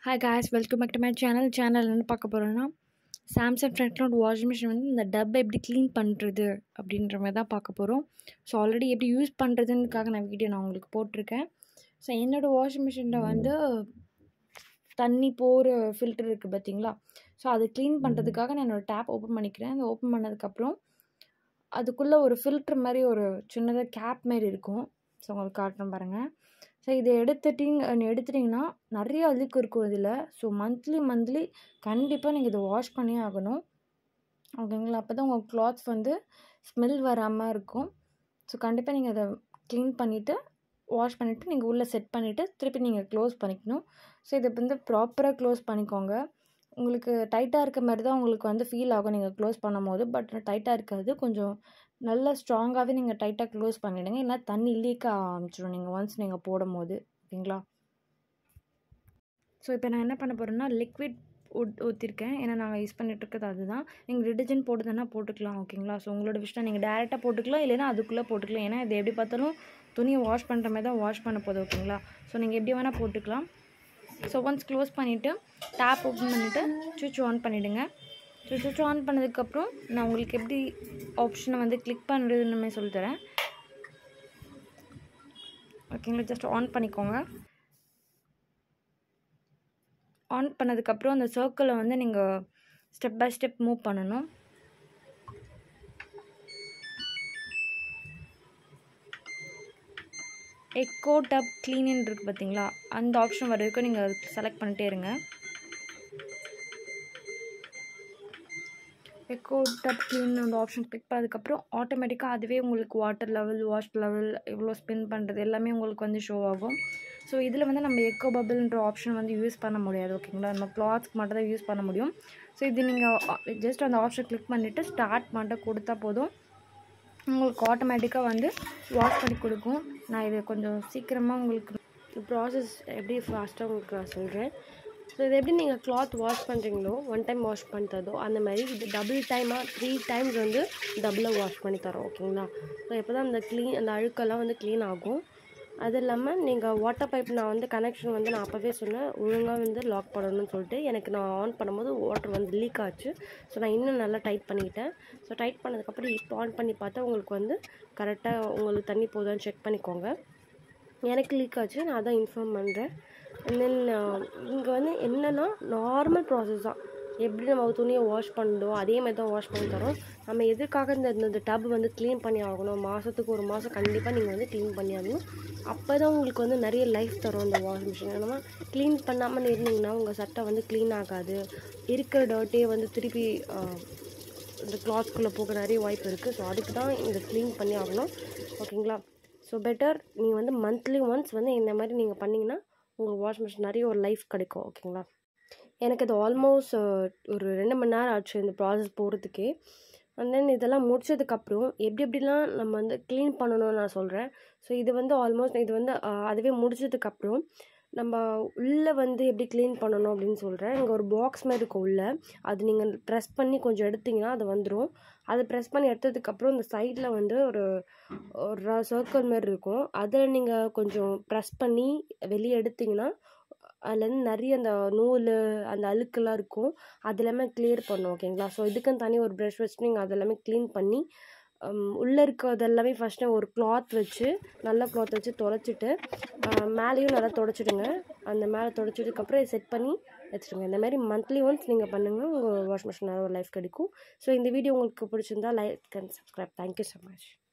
hi guys welcome back to my channel channel என்ன பார்க்க போகிறோன்னா சாம்சங் ஃப்ரண்ட்லோட வாஷிங் மிஷின் வந்து இந்த டப்பை எப்படி க்ளீன் பண்ணுறது அப்படின்ற மாதிரி தான் பார்க்க போகிறோம் ஸோ ஆல்ரெடி எப்படி யூஸ் பண்ணுறதுன்னுக்காக நான் வீடியோ நான் உங்களுக்கு போட்டிருக்கேன் ஸோ என்னோடய வாஷிங் மிஷினில் வந்து தண்ணி போகிற ஃபில்டர் இருக்குது பார்த்தீங்களா ஸோ அதை க்ளீன் பண்ணுறதுக்காக நான் என்னோடய டேப் ஓப்பன் பண்ணிக்கிறேன் அந்த ஓப்பன் பண்ணதுக்கப்புறம் அதுக்குள்ளே ஒரு ஃபில்ட்ரு மாதிரி ஒரு சின்னதாக கேப் மாதிரி இருக்கும் ஸோ உங்களுக்கு காட்டுறேன் பாருங்கள் ஸோ இதை எடுத்துட்டிங்க எடுத்துட்டிங்கன்னா நிறைய அழுக்கு இருக்கும் இதில் ஸோ மந்த்லி மந்த்லி கண்டிப்பாக நீங்கள் இதை வாஷ் பண்ணியே ஆகணும் ஓகேங்களா அப்போ தான் உங்கள் கிளாத்ஸ் வந்து ஸ்மெல் வராமல் இருக்கும் ஸோ கண்டிப்பாக நீங்கள் அதை க்ளீன் பண்ணிவிட்டு வாஷ் பண்ணிவிட்டு நீங்கள் உள்ளே செட் பண்ணிவிட்டு திருப்பி நீங்கள் க்ளோஸ் பண்ணிக்கணும் ஸோ இதை வந்து ப்ராப்பராக க்ளோஸ் பண்ணிக்கோங்க உங்களுக்கு டைட்டாக இருக்க மாதிரி தான் உங்களுக்கு வந்து ஃபீல் ஆகும் நீங்கள் க்ளோஸ் பண்ணும் போது பட் டைட்டாக இருக்காது கொஞ்சம் நல்லா ஸ்ட்ராங்காகவே நீங்கள் டைட்டாக க்ளோஸ் பண்ணிவிடுங்க இல்லை தண்ணி லீக் ஆரம்பிச்சிடும் நீங்கள் ஒன்ஸ் நீங்கள் போடும் போது ஓகேங்களா ஸோ இப்போ நான் என்ன பண்ண போகிறேன்னா லிக்விட் ஊட் ஊற்றிருக்கேன் ஏன்னா நாங்கள் யூஸ் பண்ணிட்டு இருக்கிறது அதுதான் நீங்கள் டிடர்ஜென்ட் போட்டுதானா போட்டுக்கலாம் ஓகேங்களா ஸோ உங்களோட விஷயம் நீங்கள் டேரெக்டாக போட்டுக்கலாம் இல்லைன்னா அதுக்குள்ளே போட்டுக்கலாம் ஏன்னா இது எப்படி பார்த்தாலும் துணியை வாஷ் பண்ணுற மாதிரி தான் வாஷ் பண்ண போகுது ஓகேங்களா ஸோ நீங்கள் எப்படி வேணால் போட்டுக்கலாம் ஸோ ஒன்ஸ் க்ளோஸ் பண்ணிவிட்டு டேப் ஓப்பன் பண்ணிவிட்டு சுவிட்ச் ஆன் பண்ணிவிடுங்க ஸோ சுவிட்ச் ஆன் பண்ணதுக்கப்புறம் நான் உங்களுக்கு எப்படி ஆப்ஷனை வந்து கிளிக் பண்ணுறதுன்னு சொல்லித்தரேன் ஓகேங்களா ஜஸ்ட் ஆன் பண்ணிக்கோங்க ஆன் பண்ணதுக்கப்புறம் அந்த சர்க்கிளை வந்து நீங்கள் ஸ்டெப் பை ஸ்டெப் மூவ் பண்ணணும் எக்கோ டப் க்ளீனிங் இருக்குது பார்த்தீங்களா அந்த ஆப்ஷன் வர வரைக்கும் நீங்கள் செலக்ட் பண்ணிட்டே இருங்க எக்கோ டப் க்ளீன் அந்த ஆப்ஷன் கிளிக் பண்ணதுக்கப்புறம் ஆட்டோமேட்டிக்காக அதுவே உங்களுக்கு வாட்டர் லெவல் வாஷ் லெவல் எவ்வளோ ஸ்பின் பண்ணுறது எல்லாமே உங்களுக்கு வந்து ஷோ ஆகும் ஸோ இதில் வந்து நம்ம எக்கோ பபிள்ன்ற ஆப்ஷன் வந்து யூஸ் பண்ண முடியாது ஓகேங்களா நம்ம கிளாத்ஸ்க்கு மட்டும் தான் யூஸ் பண்ண முடியும் ஸோ இது நீங்கள் ஜஸ்ட் அந்த ஆப்ஷன் கிளிக் பண்ணிவிட்டு ஸ்டார்ட் மட்டும் கொடுத்தா போதும் உங்களுக்கு ஆட்டோமேட்டிக்காக வந்து வாஷ் பண்ணி கொடுக்கும் நான் இது கொஞ்சம் சீக்கிரமாக உங்களுக்கு ப்ராசஸ் எப்படி ஃபாஸ்ட்டாக உங்களுக்கு நான் சொல்கிறேன் ஸோ இது எப்படி நீங்கள் கிளாத் வாஷ் பண்ணுறீங்களோ ஒன் டைம் வாஷ் பண்ணி தரதோ அந்த மாதிரி இது டபுள் டைமாக த்ரீ டைம்ஸ் வந்து டபுளாக வாஷ் பண்ணி தரோம் ஓகேங்களா ஸோ எப்போ தான் அந்த க்ளீன் அந்த அழுக்கெல்லாம் வந்து க்ளீன் ஆகும் அது இல்லாமல் நீங்கள் வாட்டர் பைப் நான் வந்து கனெக்ஷன் வந்து நான் அப்போவே சொன்னேன் ஒழுங்காக வந்து லாக் பண்ணணும்னு சொல்லிட்டு எனக்கு நான் ஆன் பண்ணும்போது வாட்டர் வந்து லீக் ஆச்சு ஸோ நான் இன்னும் நல்லா டைட் பண்ணிக்கிட்டேன் ஸோ டைட் பண்ணதுக்கப்புறம் இப்போ ஆன் பண்ணி பார்த்தா உங்களுக்கு வந்து கரெக்டாக உங்களுக்கு தண்ணி போதான்னு செக் பண்ணிக்கோங்க எனக்கு லீக் ஆச்சு நான் அதான் இன்ஃபார்ம் பண்ணுறேன் அண்ட் தென் இங்கே வந்து என்னென்னா நார்மல் ப்ராசஸ் தான் எப்படி நம்ம துணியை வாஷ் பண்ணுறோம் அதே மாதிரி தான் வாஷ் பண்ணி தரோம் நம்ம எதுக்காக இந்த இந்த டப் வந்து க்ளீன் பண்ணி ஆகணும் மாதத்துக்கு ஒரு மாதம் கண்டிப்பாக நீங்கள் வந்து க்ளீன் பண்ணி ஆகணும் அப்போ தான் உங்களுக்கு வந்து நிறைய லைஃப் தரும் இந்த வாஷிங் மிஷின் ஏன்னா க்ளீன் பண்ணாமல் இருந்தீங்கன்னா உங்கள் சட்டை வந்து க்ளீன் ஆகாது இருக்கிற டர்ட்டே வந்து திருப்பி இந்த கிளாத்குள்ளே போக நிறைய வாய்ப்பு இருக்குது ஸோ அதுக்கு தான் இதை க்ளீன் பண்ணி ஆகணும் ஓகேங்களா ஸோ பெட்டர் நீங்கள் வந்து மந்த்லி ஒன்ஸ் வந்து இந்த மாதிரி நீங்கள் பண்ணிங்கன்னா உங்கள் வாஷிங் மிஷின் நிறைய ஒரு லைஃப் கிடைக்கும் ஓகேங்களா எனக்கு இது ஆல்மோஸ்ட் ஒரு ரெண்டு மணி நேரம் ஆச்சு இந்த ப்ராசஸ் போகிறதுக்கே அண்ட் தென் இதெல்லாம் முடிச்சதுக்கப்புறம் எப்படி எப்படிலாம் நம்ம வந்து க்ளீன் பண்ணணும்னு நான் சொல்கிறேன் ஸோ இது வந்து ஆல்மோஸ்ட் இது வந்து அதுவே முடிச்சதுக்கப்புறம் நம்ம உள்ளே வந்து எப்படி க்ளீன் பண்ணணும் அப்படின்னு சொல்கிறேன் இங்கே ஒரு பாக்ஸ் மாதிரி இருக்கும் உள்ளே அது நீங்கள் ப்ரெஸ் பண்ணி கொஞ்சம் எடுத்திங்கன்னா அது வந்துடும் அதை ப்ரெஸ் பண்ணி எடுத்ததுக்கப்புறம் இந்த சைடில் வந்து ஒரு ஒரு சர்க்கிள் மாதிரி இருக்கும் அதில் நீங்கள் கொஞ்சம் ப்ரெஸ் பண்ணி வெளியே எடுத்திங்கன்னா அதுலேருந்து நிறைய அந்த நூல் அந்த அழுக்கெல்லாம் இருக்கும் அது எல்லாமே கிளியர் பண்ணும் ஓகேங்களா ஸோ இதுக்குன்னு தனி ஒரு ப்ரஷ் வச்சு நீங்கள் அதெல்லாமே க்ளீன் பண்ணி உள்ளே இருக்கிறது எல்லாமே ஃபஸ்ட்டு ஒரு கிளாத் வச்சு நல்ல கிளாத் வச்சு தொடச்சிட்டு மேலேயும் நல்லா தொடச்சிடுங்க அந்த மேலே தொடச்சதுக்கப்புறம் செட் பண்ணி வச்சுடுங்க இந்த மாதிரி மந்த்லி ஒன்ஸ் நீங்கள் பண்ணுங்கள் உங்கள் வாஷ் மிஷின் ஒரு லைஃப் கிடைக்கும் ஸோ இந்த வீடியோ உங்களுக்கு பிடிச்சிருந்தா like and subscribe thank you so much